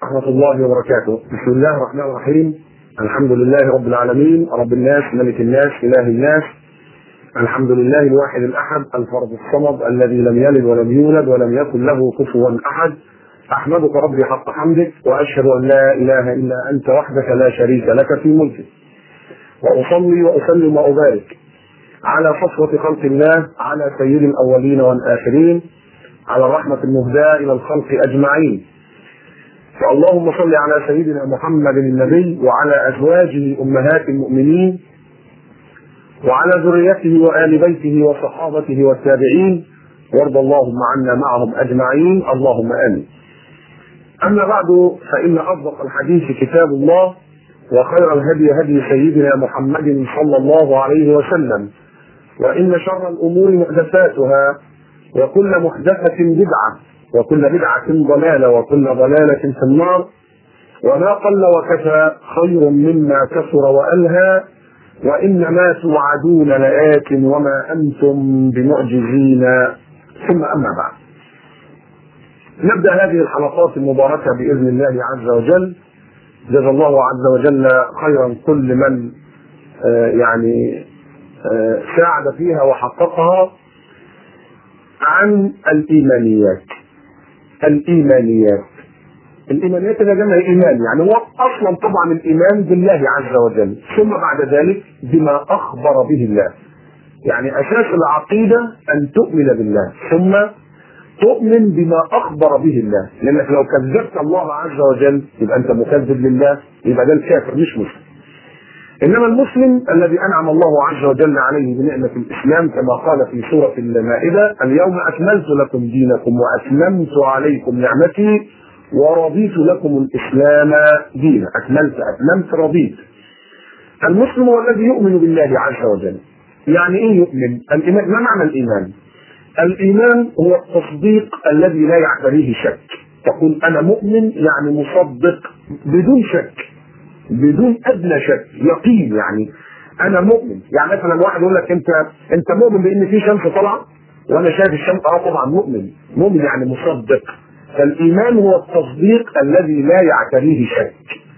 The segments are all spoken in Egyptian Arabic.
ورحمة الله وبركاته بسم الله الرحمن الرحيم الحمد لله رب العالمين رب الناس ملك الناس إله الناس الحمد لله الواحد الأحد الفرد الصمد الذي لم يلد ولم يولد ولم يكن له كفوا أحد أحمدك ربي حق حمدك وأشهد أن لا إله إلا أنت وحدك لا شريك لك في ملكك وأصلي وأسلم وأبارك على صفوة خلق الله على سيد الأولين والآخرين على الرحمة المهداة إلى الخلق أجمعين فاللهم صل على سيدنا محمد النبي وعلى أزواجه أمهات المؤمنين وعلى ذريته وآل بيته وصحابته والتابعين وارض اللهم عنا معهم أجمعين اللهم آمين أما بعد فإن أصدق الحديث كتاب الله وخير الهدي هدي سيدنا محمد صلى الله عليه وسلم وإن شر الأمور محدثاتها وكل محدثة بدعة وكل بدعة ضلالة وكل ضلالة في النار وما قل وكفى خير مما كثر وألهى وإنما توعدون لآت وما أنتم بمعجزين ثم أما بعد نبدأ هذه الحلقات المباركة بإذن الله عز وجل جزا الله عز وجل خيرا كل من آه يعني آه ساعد فيها وحققها عن الإيمانيات الإيمانيات الإيمانيات هي جمع إيمان يعني هو أصلا طبعا الإيمان بالله عز وجل ثم بعد ذلك بما أخبر به الله يعني أساس العقيدة أن تؤمن بالله ثم تؤمن بما أخبر به الله لأنك لو كذبت الله عز وجل يبقى أنت مكذب لله يبقى ده الكافر مش مسلم انما المسلم الذي انعم الله عز وجل عليه بنعمه الاسلام كما قال في سوره المائده اليوم اكملت لكم دينكم واتممت عليكم نعمتي ورضيت لكم الاسلام دينا اكملت اتممت رضيت المسلم هو الذي يؤمن بالله عز وجل يعني ايه يؤمن الايمان ما معنى الايمان الايمان هو التصديق الذي لا يعتريه شك تقول انا مؤمن يعني مصدق بدون شك بدون ادنى شك يقين يعني انا مؤمن يعني مثلا واحد يقول لك انت انت مؤمن بان في شمس طالعه وانا شايف الشمس اه طبعا مؤمن مؤمن يعني مصدق فالايمان هو التصديق الذي لا يعتريه شك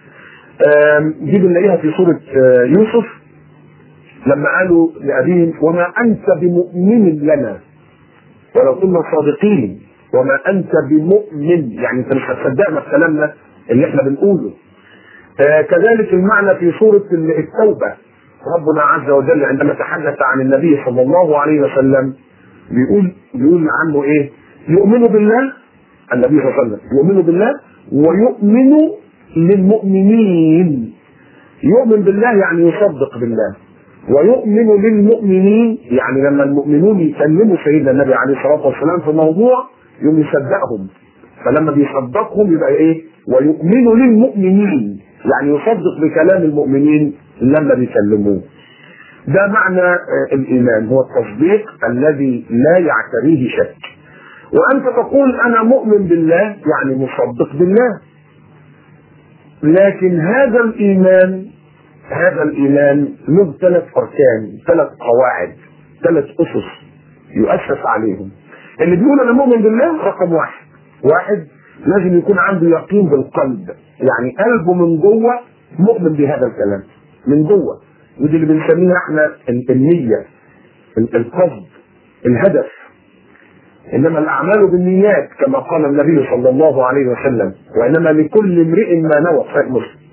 دي بنلاقيها في سوره يوسف لما قالوا لابيهم وما انت بمؤمن لنا ولو كنا صادقين وما انت بمؤمن يعني انت مش هتصدقنا في كلامنا اللي احنا بنقوله آه كذلك المعنى في سورة التوبة ربنا عز وجل عندما تحدث عن النبي صلى الله عليه وسلم بيقول بيقول عنه ايه؟ يؤمن بالله النبي صلى الله عليه وسلم يؤمن بالله ويؤمن للمؤمنين يؤمن بالله يعني يصدق بالله ويؤمن للمؤمنين يعني لما المؤمنون يكلموا سيدنا النبي عليه الصلاه والسلام في موضوع يوم يصدقهم فلما بيصدقهم يبقى ايه؟ ويؤمن للمؤمنين يعني يصدق بكلام المؤمنين لما بيكلموه ده معنى الايمان هو التصديق الذي لا يعتريه شك وانت تقول انا مؤمن بالله يعني مصدق بالله لكن هذا الايمان هذا الايمان له ثلاث اركان ثلاث قواعد ثلاث اسس يؤسس عليهم اللي بيقول انا مؤمن بالله رقم واحد واحد لازم يكون عنده يقين بالقلب يعني قلبه من جوه مؤمن بهذا الكلام من جوه ودي اللي بنسميها احنا النية القصد الهدف انما الاعمال بالنيات كما قال النبي صلى الله عليه وسلم وانما لكل امرئ ما نوى صحيح مسلم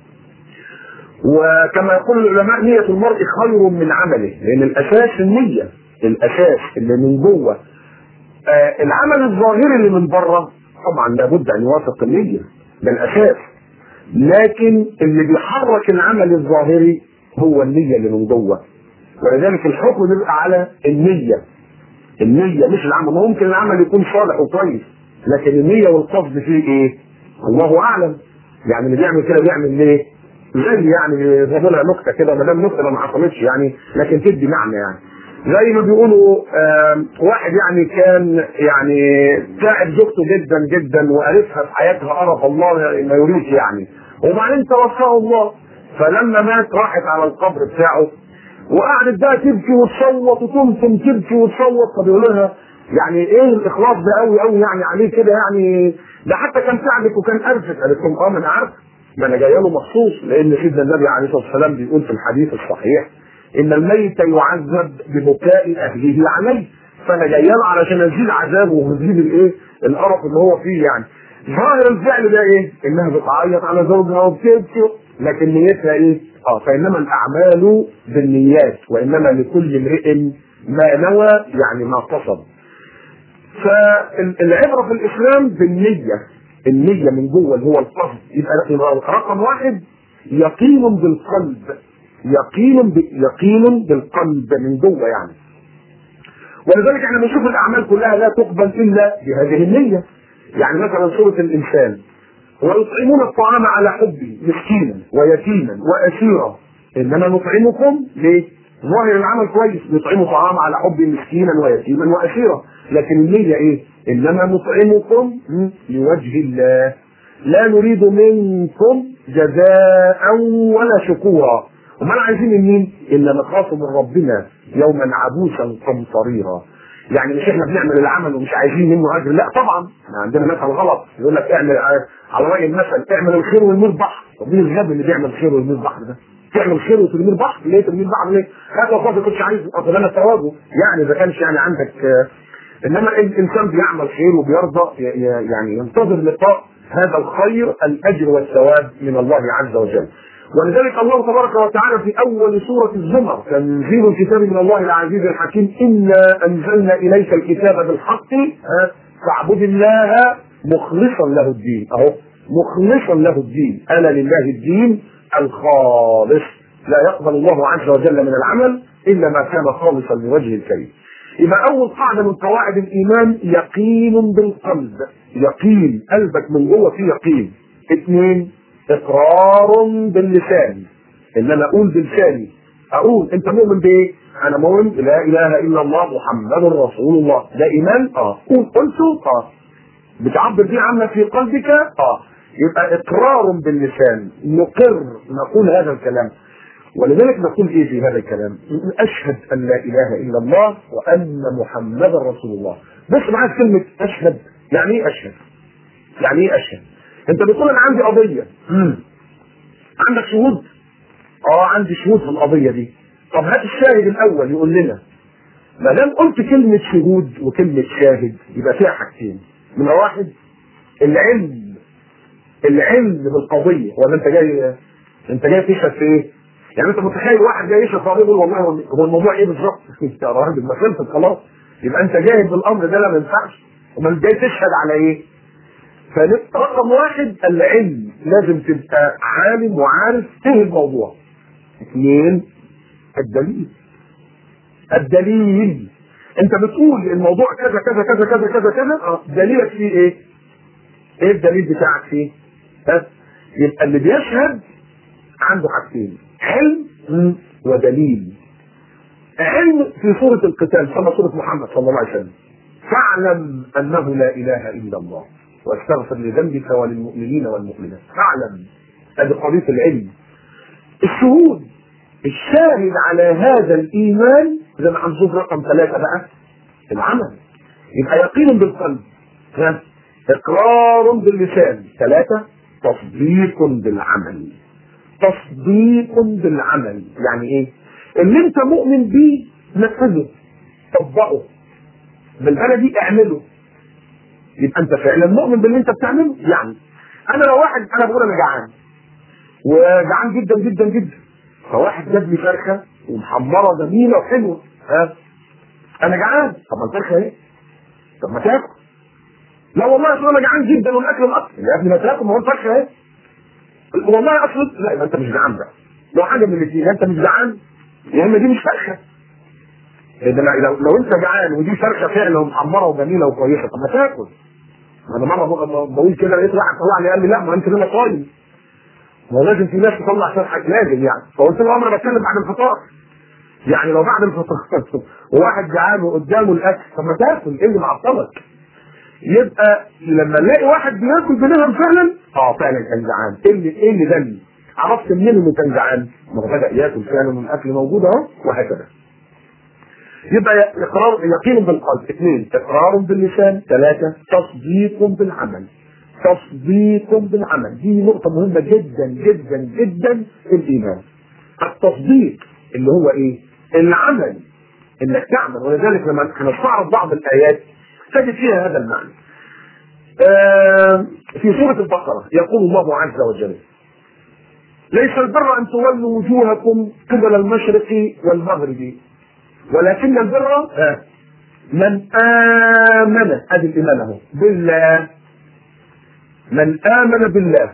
وكما يقول العلماء نية المرء خير من عمله لان الاساس النية الاساس اللي من جوه آه العمل الظاهري اللي من بره طبعا لابد ان يوافق النية ده الاساس لكن اللي بيحرك العمل الظاهري هو النية اللي من جوه ولذلك الحكم بيبقى على النية النية مش العمل ممكن العمل يكون صالح وكويس لكن النية والقصد فيه ايه؟ الله اعلم يعني اللي بيعمل كده بيعمل ليه؟ زي يعني زي لها نكته كده ما دام نكته ما حصلتش يعني لكن تدي معنى يعني زي ما بيقولوا واحد يعني كان يعني تعب زوجته جدا جدا وقرفها في حياتها قرف الله ما يريد يعني وبعدين توفاه الله فلما مات راحت على القبر بتاعه وقعدت بقى تبكي وتصوت وتمتم تبكي وتصوت طب يقول لها يعني ايه الاخلاص ده قوي قوي يعني عليه كده يعني ده حتى كان ساعدك وكان ارفق قالت لهم اه ما انا عارف ما انا جايه له مخصوص لان سيدنا النبي عليه الصلاه والسلام بيقول في الحديث الصحيح ان الميت يعذب ببكاء اهله عليه فانا جايه له علشان ازيد عذابه وازيد الايه القرف اللي هو فيه يعني ظاهر الفعل ده ايه؟ انها بتعيط على زوجها وبتبكي لكن نيتها ايه؟ اه فانما الاعمال بالنيات وانما لكل امرئ ما نوى يعني ما قصد. فالعبره في الاسلام بالنيه النيه من جوه اللي هو القصد يبقى رقم واحد يقين بالقلب يقين ب... يقين بالقلب من جوه يعني ولذلك احنا بنشوف الاعمال كلها لا تقبل الا بهذه النيه يعني مثلا سوره الانسان ويطعمون الطعام على حبه مسكينا ويتيما واسيرا انما نطعمكم ليه؟ ظاهر العمل كويس نطعموا طعام على حب مسكينا ويتيما واسيرا لكن النية ايه؟ انما نطعمكم لوجه الله لا نريد منكم جزاء ولا شكورا امال عايزين مين؟ الا نخاف من ربنا يوما عبوسا قمطريرا يعني مش احنا بنعمل العمل ومش عايزين منه اجر لا طبعا احنا عندنا مثل غلط يقول لك اعمل على راي المثل اعمل الخير والمير بحر طب مين الغبي اللي بيعمل الخير والمير بحر ده؟ تعمل خير وترميه البحر ليه ترميه البحر ليه؟ هذا والله ما كنتش عايز اصل انا ثوابه يعني اذا كانش يعني عندك آه انما الانسان بيعمل خير وبيرضى يعني ينتظر لقاء هذا الخير الاجر والثواب من الله عز وجل. ولذلك الله تبارك وتعالى في اول سوره الزمر تنزيل الكتاب من الله العزيز الحكيم انا انزلنا اليك الكتاب بالحق فاعبد الله مخلصا له الدين اهو مخلصا له الدين انا لله الدين الخالص لا يقبل الله عز وجل من العمل الا ما كان خالصا لوجه الكريم يبقى اول قاعده من قواعد الايمان يقين بالقلب يقين قلبك من جوه فيه يقين اثنين اقرار باللسان ان انا اقول بلساني اقول انت مؤمن بايه؟ انا مؤمن لا اله الا الله محمد رسول الله ده ايمان؟ اه قول قلته؟ اه بتعبر بيه عنك في قلبك؟ اه يبقى اقرار باللسان نقر نقول هذا الكلام ولذلك نقول ايه في هذا الكلام؟ اشهد ان لا اله الا الله وان محمدا رسول الله. بص معايا كلمه اشهد يعني ايه اشهد؟ يعني ايه اشهد؟ انت بتقول انا عندي قضيه. مم. عندك شهود؟ اه عندي شهود في القضيه دي. طب هات الشاهد الاول يقول لنا. ما دام قلت كلمه شهود وكلمه شاهد يبقى فيها حاجتين. من واحد العلم العلم بالقضيه ولا انت جاي انت جاي تشهد في ايه؟ يعني انت متخيل واحد جاي يشرب قضيه يقول والله هو الموضوع ايه بالظبط؟ انت يا راجل ما خلصت خلاص يبقى انت جاهل بالامر ده لا ما ينفعش امال جاي تشهد على ايه؟ فرقم واحد العلم لازم تبقى عالم وعارف ايه الموضوع. اثنين الدليل. الدليل انت بتقول الموضوع كذا كذا كذا كذا كذا كذا اه دليلك فيه ايه؟ ايه الدليل بتاعك فيه؟ ها؟ يبقى اللي بيشهد عنده حاجتين علم ودليل علم في سورة القتال كما سورة محمد صلى الله عليه وسلم فاعلم أنه لا إله إلا الله واستغفر لذنبك وللمؤمنين والمؤمنات فاعلم هذه قضية العلم الشهود الشاهد على هذا الإيمان زي ما هنشوف رقم ثلاثة بقى العمل يبقى يقين بالقلب ها إقرار باللسان ثلاثة تصديق بالعمل تصديق بالعمل يعني ايه اللي انت مؤمن بيه نفذه طبقه بالبلدي اعمله يبقى انت فعلا مؤمن باللي انت بتعمله يعني انا لو واحد انا بقول انا جعان وجعان جدا جدا جدا فواحد جاب لي فرخه ومحمره جميله وحلوه ها انا جعان طب ما الفرخه ايه؟ طب ما تاكل لا والله اصل انا جعان جدا والاكل مقطع يا ابني ما تاكل ما هو الفرخه ايه؟ والله اصلا لا يبقى انت مش جعان بقى لو حاجه من الاثنين انت مش جعان يا اما دي مش فرخه ده لو, لو انت جعان ودي فرخه فعلا ومحمره وجميله وكويسه طب ما تاكل انا مره بقول كده لقيت واحد طلع لي قال لي لا ما انت كده صايم ما هو لازم في ناس تطلع شرحك لازم يعني فقلت له انا بتكلم بعد الفطار يعني لو بعد الفطار وواحد جعان وقدامه الاكل طب ما تاكل ايه اللي معطلك؟ يبقى لما نلاقي واحد بياكل بنهم فعلا اه فعلا كان جعان ايه اللي ايه اللي دل عرفت منين انه كان جعان ما هو بدا ياكل فعلا من الاكل موجود اهو وهكذا يبقى اقرار يقين بالقلب اثنين اقرار باللسان ثلاثه تصديق بالعمل تصديق بالعمل دي نقطة مهمة جدا جدا جدا في الإيمان التصديق اللي هو إيه؟ العمل إنك تعمل ولذلك لما هنستعرض بعض الآيات تجد فيها هذا المعنى آه في سورة البقرة يقول الله عز وجل ليس البر أن تولوا وجوهكم قبل المشرق والمغرب ولكن البر آه من آمن هذه الإيمان أهو بالله من آمن بالله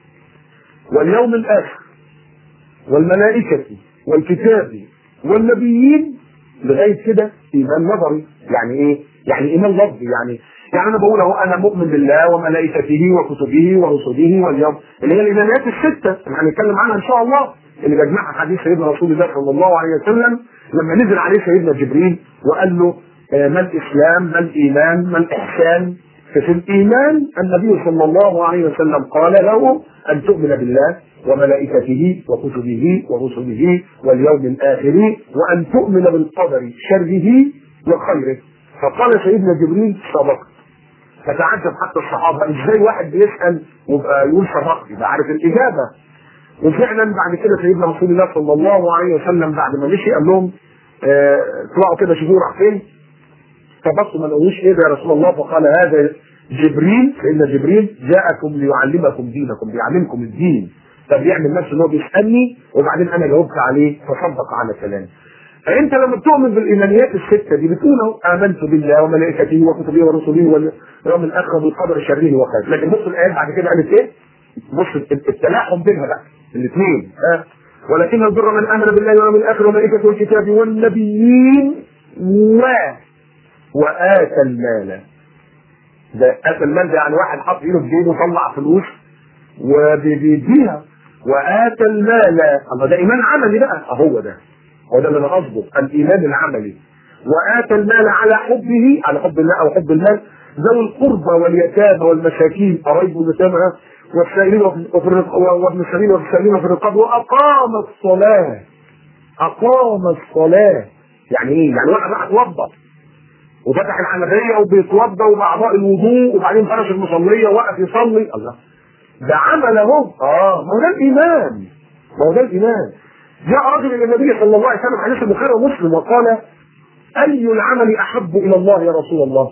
واليوم الآخر والملائكة والكتاب والنبيين لغاية كده إيمان نظري يعني إيه؟ يعني إيمان لفظي يعني يعني أنا بقول أهو أنا مؤمن بالله وملائكته وكتبه ورسله واليوم اللي هي الإيمانيات الستة اللي هنتكلم عنها إن شاء الله اللي بيجمعها حديث سيدنا رسول الله صلى الله عليه وسلم لما نزل عليه سيدنا جبريل وقال له ما الاسلام ما الايمان ما الاحسان ففي الايمان النبي صلى الله عليه وسلم قال له ان تؤمن بالله وملائكته وكتبه ورسله واليوم الاخر وان تؤمن بالقدر شره وخيره فقال سيدنا جبريل صدقت فتعجب حتى الصحابه ازاي واحد بيسال ويبقى يقول صدقت يبقى عارف الاجابه وفعلا بعد كده سيدنا رسول الله صلى الله عليه وسلم بعد ما مشي قال لهم اطلعوا كده شوفوا راح فين فبصوا ما لقوش ايه ده يا رسول الله فقال هذا جبريل فان جبريل جاءكم ليعلمكم دينكم بيعلمكم الدين فبيعمل نفسه ان هو بيسالني وبعدين انا جاوبت عليه فصدق على كلامي فانت لما بتؤمن بالايمانيات السته دي بتقول اهو امنت بالله وملائكته وكتبه ورسله واليوم الاخر بالقدر شره وخيره لكن بص الايات بعد كده قالت ايه؟ بص التلاحم بينها بقى الاثنين ها ولكن البر من امن بالله واليوم الاخر وملائكته والكتاب والنبيين و واتى المال ده اتى المال ده يعني واحد حط ايده في جيبه وطلع فلوس وبيديها واتى المال الله ده ايمان عملي بقى اهو ده هو ده اللي انا قصده الايمان العملي واتى المال على حبه على حب الله او حب المال ذوي القربى واليتامى والمساكين قرايب اليتامى والسائلين وفي وابن السبيل وفي السائلين وفي الرقاب واقام الصلاه اقام الصلاه يعني ايه؟ يعني واحد راح اتوضا وفتح الحنفيه وبيتوضا وباعضاء الوضوء وبعدين فرش المصليه وقف يصلي الله ده عمل اهو اه ما هو ده الايمان ما هو ده الايمان جاء رجل الى النبي صلى الله عليه وسلم حديث البخاري ومسلم وقال اي العمل احب الى الله يا رسول الله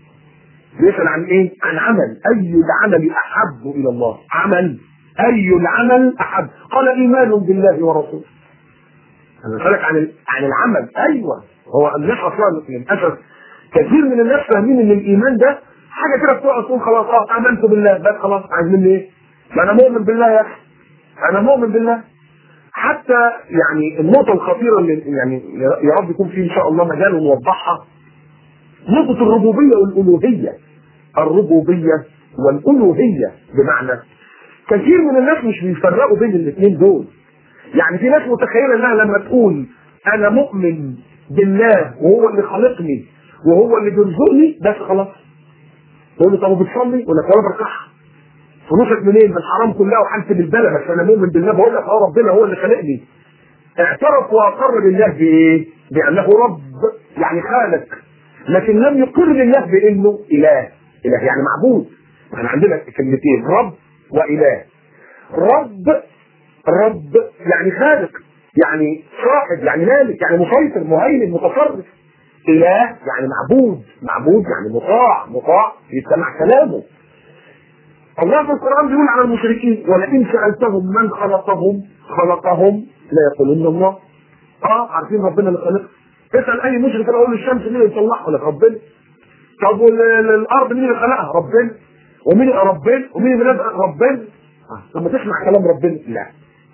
بيسال عن ايه؟ عن عمل اي العمل احب الى الله عمل اي العمل احب قال ايمان بالله ورسوله انا بسالك عن عن العمل ايوه هو الناس اصلا للاسف كثير من الناس فاهمين ان الايمان ده حاجه كده بتقعد تقول خلاص اه امنت بالله بس خلاص عايز مني ايه؟ ما انا مؤمن بالله يا اخي انا مؤمن بالله حتى يعني النقطه الخطيره اللي يعني يا رب يكون في ان شاء الله مجال نوضحها نقطه الربوبيه والالوهيه الربوبيه والالوهيه بمعنى كثير من الناس مش بيفرقوا بين الاثنين دول يعني في ناس متخيله انها لما تقول انا مؤمن بالله وهو اللي خلقني وهو اللي بيرزقني بس خلاص تقول له طب وبتصلي؟ يقول لك ولا بركعها فلوسك منين؟ من الحرام كلها وحالتي بالبلد بس انا مؤمن بالله بقول لك اه ربنا هو اللي خلقني اعترف واقر بالله بايه؟ بانه رب يعني خالق لكن لم يقر لله بانه اله اله يعني معبود احنا عندنا كلمتين رب واله رب رب يعني خالق يعني صاحب يعني مالك يعني مسيطر مهيمن متصرف اله يعني معبود معبود يعني مطاع مطاع يستمع كلامه الله في القران بيقول على المشركين ولئن سالتهم من خلقهم خلقهم لا يقولون الله اه عارفين ربنا اللي خلقهم اسال اي مشرك اقول له الشمس مين اللي طلعها لك ربنا طب والارض مين اللي خلقها ربنا ومين ربنا ومين اللي رزق ربنا آه. لما تسمع كلام ربنا لا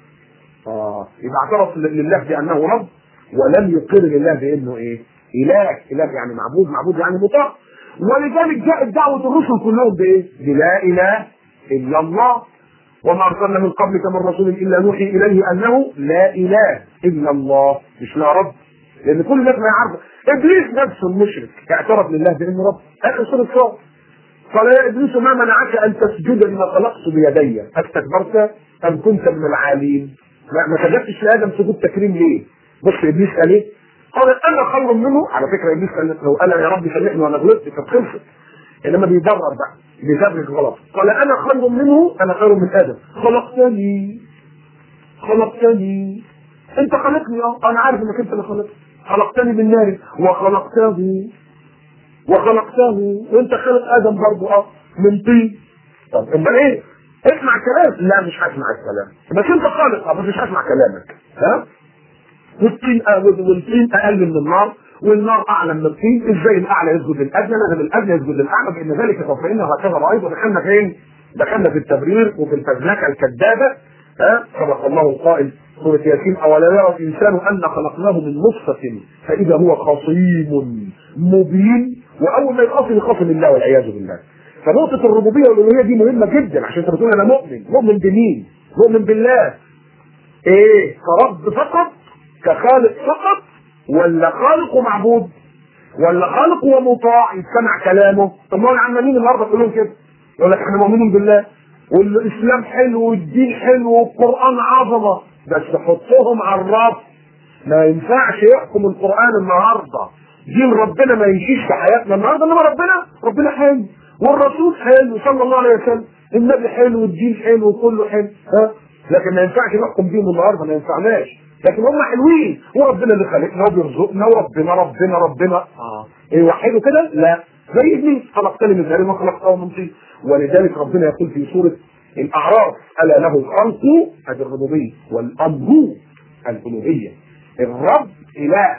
اه يبقى اعترف لله بانه رب ولم يقر لله بانه ايه اله اله يعني معبود معبود يعني مطاع ولذلك جاءت دعوه الرسل كلهم بايه بلا اله الا الله وما ارسلنا من قبلك من رسول الا نوحي اليه انه لا اله الا الله مش لا رب لان كل الناس ما يعرف ابليس نفسه المشرك اعترف لله بانه رب اخر سوره صاد قال يا ابليس ما منعك ان تسجد لما خلقت بيدي استكبرت ام كنت من العالين ما سجدتش لادم سجود تكريم ليه؟ بص ابليس قال ايه؟ قال انا خير منه على فكره ابليس قال لو قال يا رب سامحني وانا غلطت كانت خلصت انما بيبرر بقى بيدرج غلط قال انا خير منه انا خير من ادم خلقتني خلقتني انت خلقني اه انا عارف انك انت اللي خلقتني خلقتني من نار وخلقته وخلقته وانت خلق ادم برضه اه من طين طب امال ايه؟ اسمع كلام لا مش هسمع الكلام بس انت خالق اه بس مش هسمع كلامك ها والطين آه والطين اقل من النار والنار اعلى من الطين ازاي الاعلى يسجد للادنى لازم الادنى يسجد للاعلى بان ذلك كفرين وهكذا رايت ودخلنا فين؟ دخلنا في التبرير وفي الفزلكه الكذابه ها صدق الله القائل سورة ياسين أولا يرى الإنسان أن خلقناه من نطفة فإذا هو خصيم مبين وأول ما يخاصم يخاصم الله والعياذ بالله فنقطة الربوبية والألوهية دي مهمة جدا عشان أنت بتقول أنا مؤمن مؤمن بمين؟ مؤمن بالله إيه؟ كرب فقط كخالق فقط ولا خالق ومعبود ولا خالق ومطاع يستمع كلامه طب ما هو العمالين النهارده كلهم كده يقول لك احنا مؤمنين بالله والاسلام حلو والدين حلو والقران عظمه بس حطهم على الرف ما ينفعش يحكم القران النهارده دين ربنا ما يمشيش في حياتنا النهارده انما ربنا ربنا حلو والرسول حلو صلى الله عليه وسلم النبي حلو والدين حلو وكله حلو ها لكن ما ينفعش نحكم بيهم النهارده ما ينفعناش لكن هم حلوين وربنا اللي خلقنا وبيرزقنا وربنا ربنا ربنا اه ايه وحده كده؟ لا زي ابليس خلقتني من ذري ما خلقته من طين ولذلك ربنا يقول في سوره الاعراف الا له الخلق هذه الربوبيه والامر الالوهيه الرب اله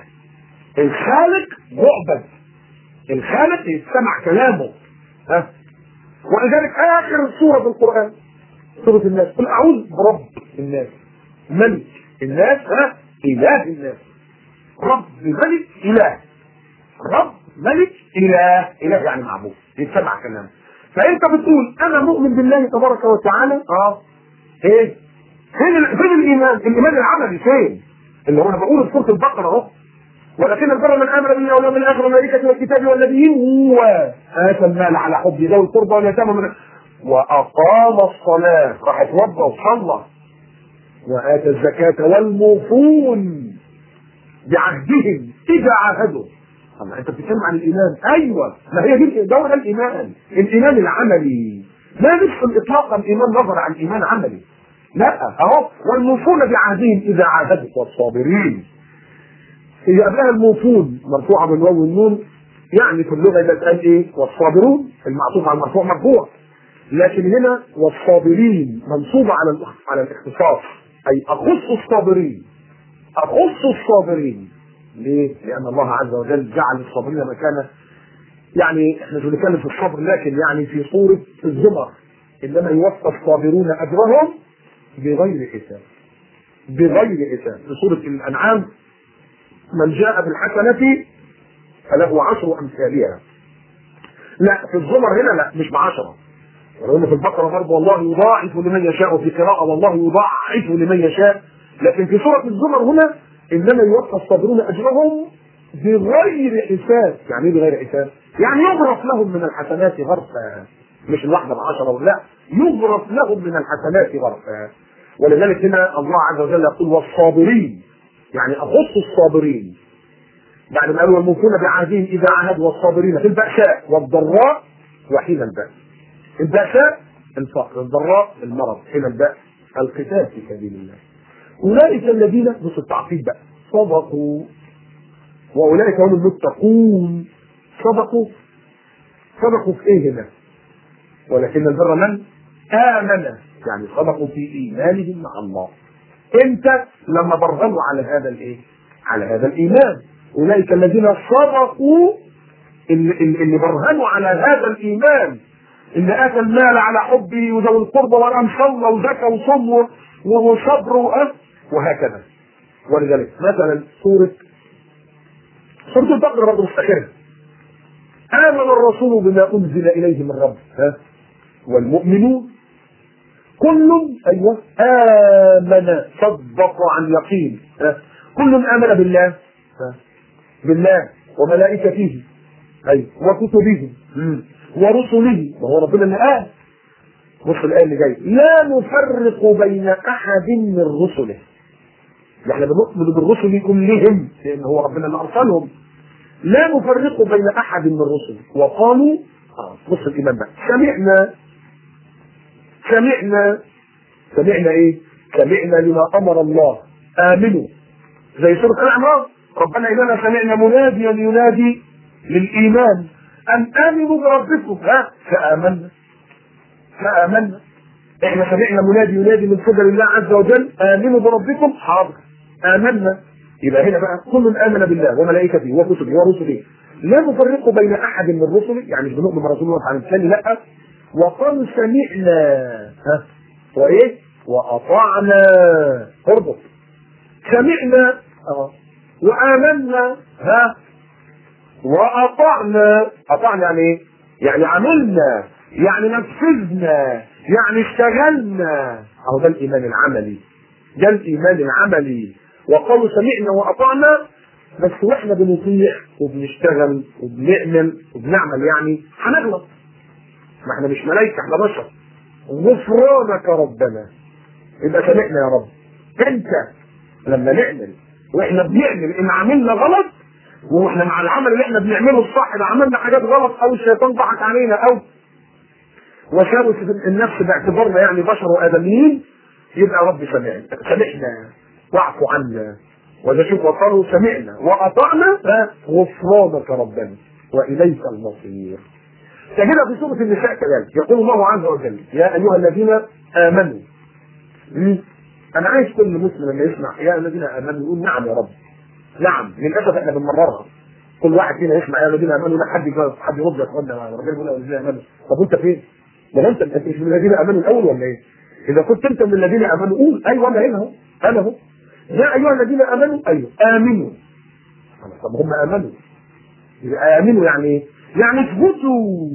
الخالق معبد الخالق يستمع كلامه ها ولذلك اخر سوره في القران سوره الناس قل اعوذ برب الناس ملك الناس ها اله الناس رب ملك اله رب ملك اله اله يعني معبود يتسمع كلامه فانت بتقول انا مؤمن بالله تبارك وتعالى اه ايه فين ال- فين الايمان الايمان العملي فين اللي هو انا بقول في سوره البقره اهو ولكن البر من امر بالله واليوم الاخر والملائكه والكتاب والنبيين واتى المال على حب ذوي القربى واليتامى من واقام الصلاه راح اتوضى وصلى واتى الزكاه والموفون بعهدهم اذا عاهدوا الله انت بتتكلم عن الايمان ايوه ما هي دي ده هو ده الايمان الايمان العملي لا ندخل اطلاقا ايمان نظر عن ايمان عملي لا اهو والموفون بعهدهم اذا عاهدوا والصابرين هي قبلها الموفون مرفوعه بالواو والنون يعني في اللغه يبقى تقال ايه والصابرون المعطوف على المرفوع مرفوع لكن هنا والصابرين منصوبه على الاخ- على الاختصاص اي اخص الصابرين اخص الصابرين ليه؟ لان الله عز وجل جعل الصابرين مكانه يعني احنا مش بنتكلم في الصبر لكن يعني في صوره الزمر انما يوفى الصابرون اجرهم بغير حساب بغير حساب في سوره الانعام من جاء بالحسنه فله عشر امثالها لا في الزمر هنا لا مش بعشره ولو في البقره برضه والله يضاعف لمن يشاء وفي قراءه والله يضاعف لمن يشاء لكن في سوره الزمر هنا انما يوفى الصابرون اجرهم بغير حساب يعني ايه بغير حساب؟ يعني يغرف لهم من الحسنات غرفا مش الواحده بعشره لا يغرف لهم من الحسنات غرفا ولذلك هنا الله عز وجل يقول والصابرين يعني اخص الصابرين بعد ما قالوا والموفون بعهدهم اذا عاهدوا والصابرين في البأساء والضراء وحين البأس البأساء الفقر الضراء المرض حين البأس القتال في سبيل الله أولئك الذين بص التعقيد بقى صدقوا وأولئك هم المتقون صدقوا صدقوا في إيه هنا؟ ولكن البر من آمن يعني صدقوا في إيمانهم مع الله امتى؟ لما برهنوا على هذا الإيه؟ على هذا الإيمان أولئك الذين صدقوا اللي, اللي اللي برهنوا على هذا الإيمان اللي اتى المال على حبه وذوي القربى وقام صلى وزكى وصم و- وصبر وأه وهكذا ولذلك مثلا سورة سورة البقرة برضه مستخرة آمن الرسول بما أنزل إليه من ربه ها والمؤمنون كل أيوه آمن صدق عن يقين ها كل آمن بالله ها بالله وملائكته أي وكتبه مم. ورسله وهو ربنا اللي قال بص الآية اللي جاية لا نفرق بين أحد من رسله احنا بنؤمن بالرسل كلهم لأن هو ربنا اللي أرسلهم لا نفرق بين أحد من الرسل وقالوا اه بص الايمان بقى سمعنا سمعنا سمعنا ايه؟ سمعنا لما امر الله امنوا زي سوره الاعراف ربنا اننا سمعنا مناديا ينادي للايمان ان امنوا بربكم ها فامنا فامنا احنا سمعنا منادي ينادي من قبل الله عز وجل امنوا بربكم حاضر امنا يبقى هنا بقى كل امن بالله وملائكته وكتبه ورسله لا نفرق بين احد من رسله يعني مش بنؤمن برسول الله عن الثاني لا وقالوا سمعنا ها وايه واطعنا اربط سمعنا اه وامنا ها واطعنا اطعنا يعني ايه يعني عملنا يعني نفذنا يعني اشتغلنا اهو ده الايمان العملي ده الايمان العملي وقالوا سمعنا واطعنا بس واحنا بنطيع وبنشتغل وبنعمل وبنعمل يعني هنغلط ما احنا مش ملائكه احنا بشر غفرانك ربنا يبقى سمعنا يا رب انت لما نعمل واحنا بنعمل ان عملنا غلط واحنا مع العمل اللي احنا بنعمله الصح لو عملنا حاجات غلط او الشيطان ضحك علينا او وشابت النفس باعتبارنا يعني بشر وادميين يبقى رب سمعنا سمعنا واعف عنا وده شوف وقالوا سمعنا واطعنا غفرانك ربنا واليك المصير تجدها في سوره النساء كذلك يقول الله عز وجل يا ايها الذين امنوا مم. انا عايز كل مسلم لما يسمع يا الذين امنوا يقول نعم يا رب نعم للاسف احنا بنمررها كل واحد فينا يسمع يا الذين امنوا لا حد يجاوب حد يرد يا اخوانا الراجل يقول يا الذين امنوا طب انت فين؟ ده انت انت مش من الذين امنوا الاول ولا ايه؟ اذا كنت انت من الذين امنوا قول ايوه انا هنا اهو انا اهو يا ايها الذين امنوا ايوه امنوا طب هم امنوا يبقى امنوا يعني ايه؟ يعني اثبتوا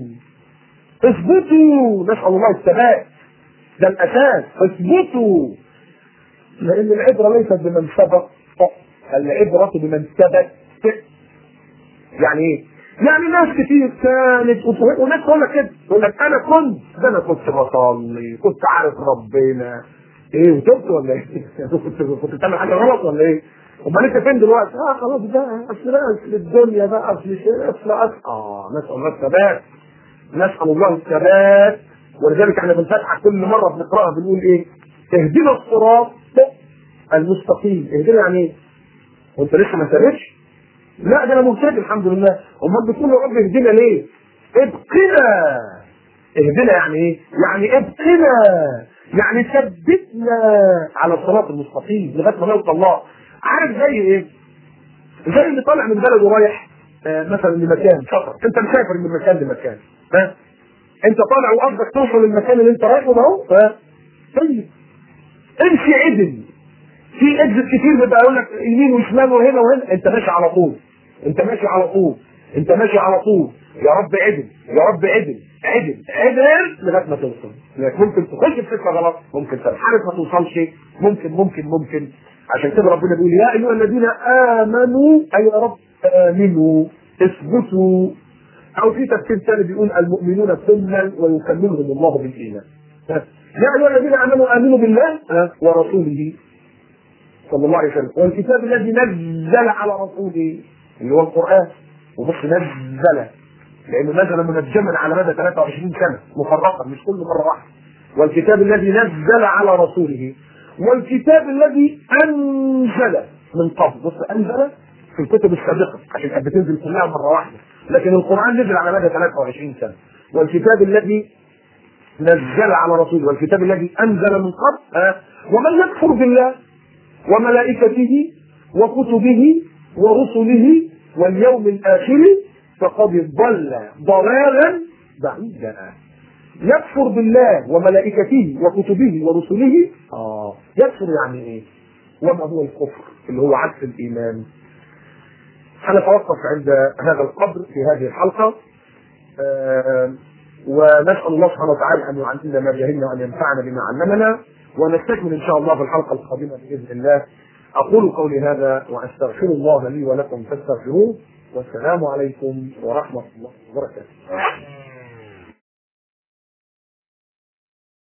اثبتوا نسال الله الثبات ده الاساس اثبتوا لان العبره ليست بمن سبق العبره بمن ثبت يعني ايه؟ يعني ناس كتير كانت وناس تقول لك كده تقول لك انا كنت ده انا كنت بصلي كنت عارف ربنا ايه وتبت ولا ايه؟ كنت كنت بتعمل حاجه غلط ولا ايه؟ امال انت فين دلوقتي؟ اه خلاص بقى اصل بقى اصل الدنيا بقى اصل شيء اصل اصل اه نسال الله الثبات نسال الله الثبات ولذلك احنا بنفتح كل مره بنقراها بنقول ايه؟ اهدنا الصراط المستقيم اهدنا يعني ايه؟ وانت لسه ما ثابتش؟ لا ده انا مهتدي الحمد لله امال بتقول يا رب اهدنا ليه؟ ابقنا اهدنا يعني ايه؟ يعني ابقنا يعني ثبتنا على الصراط المستقيم لغايه ما نلقى الله عارف زي ايه؟ زي اللي طالع من بلد ورايح آه مثلا لمكان سفر انت مسافر من مكان لمكان ها انت طالع وقصدك توصل للمكان اللي انت رايحه ده اهو ها طيب امشي عدل في اكزت كتير بيبقى يقول لك يمين وشمال وهنا وهنا انت ماشي على طول انت ماشي على طول انت ماشي على طول يا رب عدل يا رب عدل عدل عدل لغايه ما توصل لكن ممكن تخش في سكه غلط ممكن تنحرف ما توصلش ممكن ممكن ممكن عشان كده ربنا بيقول يا ايها الذين امنوا اي يا رب امنوا اثبتوا او في تفسير ثاني بيقول المؤمنون كلا ويكملهم الله بالايمان يا ايها الذين امنوا امنوا بالله ورسوله صلى الله عليه وسلم والكتاب الذي نزل على رسوله اللي هو القران وبص نزل لانه نزل منجما على مدى 23 سنه مفرقا مش كل مره واحده والكتاب الذي نزل على رسوله والكتاب الذي انزل من قبل بص انزل في الكتب السابقه عشان كانت بتنزل كلها مره واحده لكن القران نزل على مدى 23 سنه والكتاب الذي نزل على رسوله والكتاب الذي انزل من قبل آه. ومن يكفر بالله وملائكته وكتبه ورسله واليوم الاخر فقد ضل ضلالا بعيدا يكفر بالله وملائكته وكتبه ورسله اه يكفر يعني ايه وما هو الكفر اللي هو عكس الايمان هنتوقف عند هذا القدر في هذه الحلقه آه ونسال الله سبحانه وتعالى ان يعلمنا ما جهلنا وان ينفعنا بما علمنا ونستكمل ان شاء الله في الحلقه القادمه باذن الله اقول قولي هذا واستغفر الله لي ولكم فاستغفروه والسلام عليكم ورحمه الله وبركاته